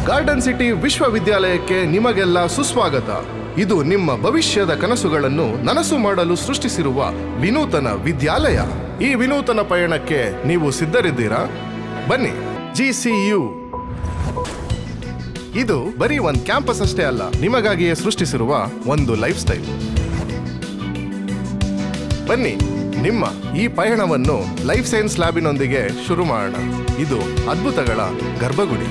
Garden city ವಿಶ್ವವಿದ್ಯಾಲಯಕ್ಕೆ ನಿಮಗೆಲ್ಲ ಸುಸ್ವಾಗತ ಇದು ನಿಮ್ಮ ಭವಿಷ್ಯದ ಕನಸುಗಳನ್ನು ನನಸು ಮಾಡಲು ಸೃಷ್ಟಿಸಿರುವ ವಿನೂತನ ವಿದ್ಯಾಲಯ ಈ ವಿನೂತನ ಪಯಣಕ್ಕೆ ನೀವು ಸಿದ್ಧರಿದ್ದೀರಾ ಬನ್ನಿ ಜಿ ಸಿ ಯು ಇದು ಬರೀ ಒಂದು ಕ್ಯಾಂಪಸ್ ಅಷ್ಟೇ ಅಲ್ಲ ನಿಮಗಾಗಿಯೇ ಸೃಷ್ಟಿಸಿರುವ ಒಂದು ಲೈಫ್ ಸ್ಟೈಲ್ ಬನ್ನಿ ನಿಮ್ಮ ಈ ಪಯಣವನ್ನು ಲೈಫ್ ಸೈನ್ಸ್ ಲ್ಯಾಬಿನೊಂದಿಗೆ ಶುರು ಮಾಡೋಣ ಇದು ಅದ್ಭುತಗಳ ಗರ್ಭಗುಡಿ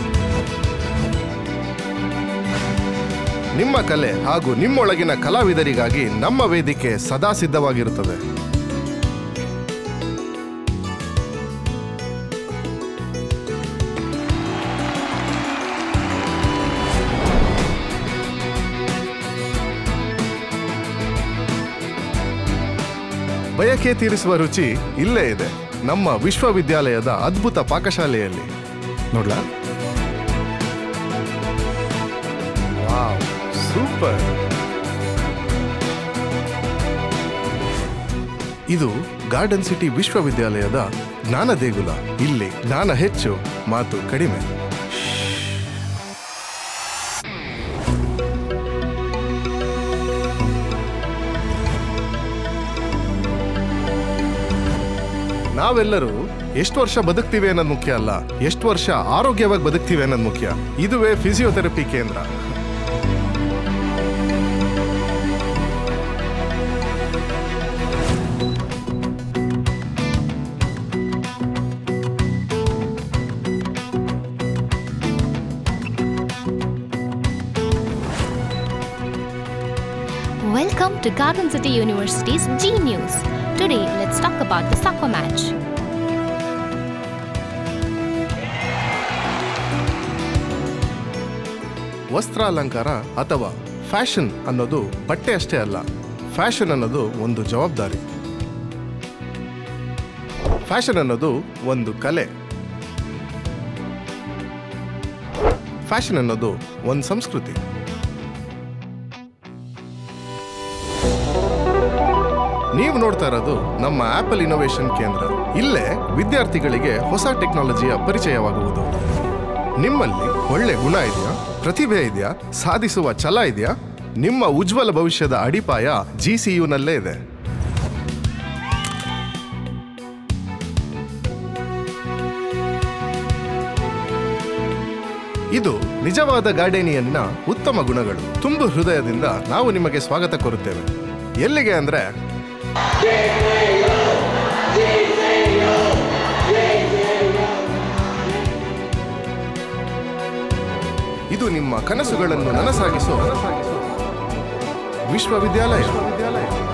ನಿಮ್ಮ ಕಲೆ ಹಾಗೂ ನಿಮ್ಮೊಳಗಿನ ಕಲಾವಿದರಿಗಾಗಿ ನಮ್ಮ ವೇದಿಕೆ ಸದಾ ಸಿದ್ಧವಾಗಿರುತ್ತದೆ ಬಯಕೆ ತೀರಿಸುವ ರುಚಿ ಇಲ್ಲೇ ಇದೆ ನಮ್ಮ ವಿಶ್ವವಿದ್ಯಾಲಯದ ಅದ್ಭುತ ಪಾಕಶಾಲೆಯಲ್ಲಿ ನೋಡ್ಲಾ ವಾವ್ ಸೂಪರ್ ಇದು ಗಾರ್ಡನ್ ಸಿಟಿ ವಿಶ್ವವಿದ್ಯಾಲಯದ ಜ್ಞಾನ ದೇಗುಲ ಇಲ್ಲಿ ಜ್ಞಾನ ಹೆಚ್ಚು ಮಾತು ಕಡಿಮೆ ನಾವೆಲ್ಲರೂ ಎಷ್ಟು ವರ್ಷ ಬದುಕ್ತೀವಿ ಅನ್ನೋದು ಮುಖ್ಯ ಅಲ್ಲ ಎಷ್ಟು ವರ್ಷ ಆರೋಗ್ಯವಾಗಿ ಬದುಕ್ತೀವಿ ಅನ್ನೋದು ಮುಖ್ಯ ಇದುವೇ ಫಿಸಿಯೋಥೆರಪಿ ಕೇಂದ್ರ Welcome to Garden City University's G News. Today, let's talk about the soccer match. ವಸ್ತ್ರಾಲಂಕಾರ ಅಥವಾ ಫ್ಯಾಷನ್ ಅನ್ನೋದು ಬಟ್ಟೆ ಅಷ್ಟೇ ಅಲ್ಲ ಫ್ಯಾಷನ್ ಅನ್ನೋದು ಒಂದು ಜವಾಬ್ದಾರಿ ಫ್ಯಾಷನ್ ಅನ್ನೋದು ಒಂದು ಕಲೆ ಫ್ಯಾಷನ್ ಅನ್ನೋದು ಒಂದು ಸಂಸ್ಕೃತಿ ನೀವು ನೋಡ್ತಾ ಇರೋದು ನಮ್ಮ ಆಪಲ್ ಇನೋವೇಷನ್ ಕೇಂದ್ರ ಇಲ್ಲೇ ವಿದ್ಯಾರ್ಥಿಗಳಿಗೆ ಹೊಸ ಟೆಕ್ನಾಲಜಿಯ ಪರಿಚಯವಾಗುವುದು ನಿಮ್ಮಲ್ಲಿ ಒಳ್ಳೆ ಗುಣ ಇದೆಯಾ ಪ್ರತಿಭೆ ಇದೆಯಾ ಸಾಧಿಸುವ ಛಲ ಇದೆಯಾ ನಿಮ್ಮ ಉಜ್ವಲ ಭವಿಷ್ಯದ ಅಡಿಪಾಯ ಜಿ ಸಿ ಯುನಲ್ಲೇ ಇದೆ ಇದು ನಿಜವಾದ ಗಾರ್ಡೇನಿಯನ್ನ ಉತ್ತಮ ಗುಣಗಳು ತುಂಬು ಹೃದಯದಿಂದ ನಾವು ನಿಮಗೆ ಸ್ವಾಗತ ಕೋರುತ್ತೇವೆ ಎಲ್ಲಿಗೆ ಅಂದ್ರೆ ಇದು ನಿಮ್ಮ ಕನಸುಗಳನ್ನು ನನಸಾಗಿಸೋ ವಿಶ್ವವಿದ್ಯಾಲಯ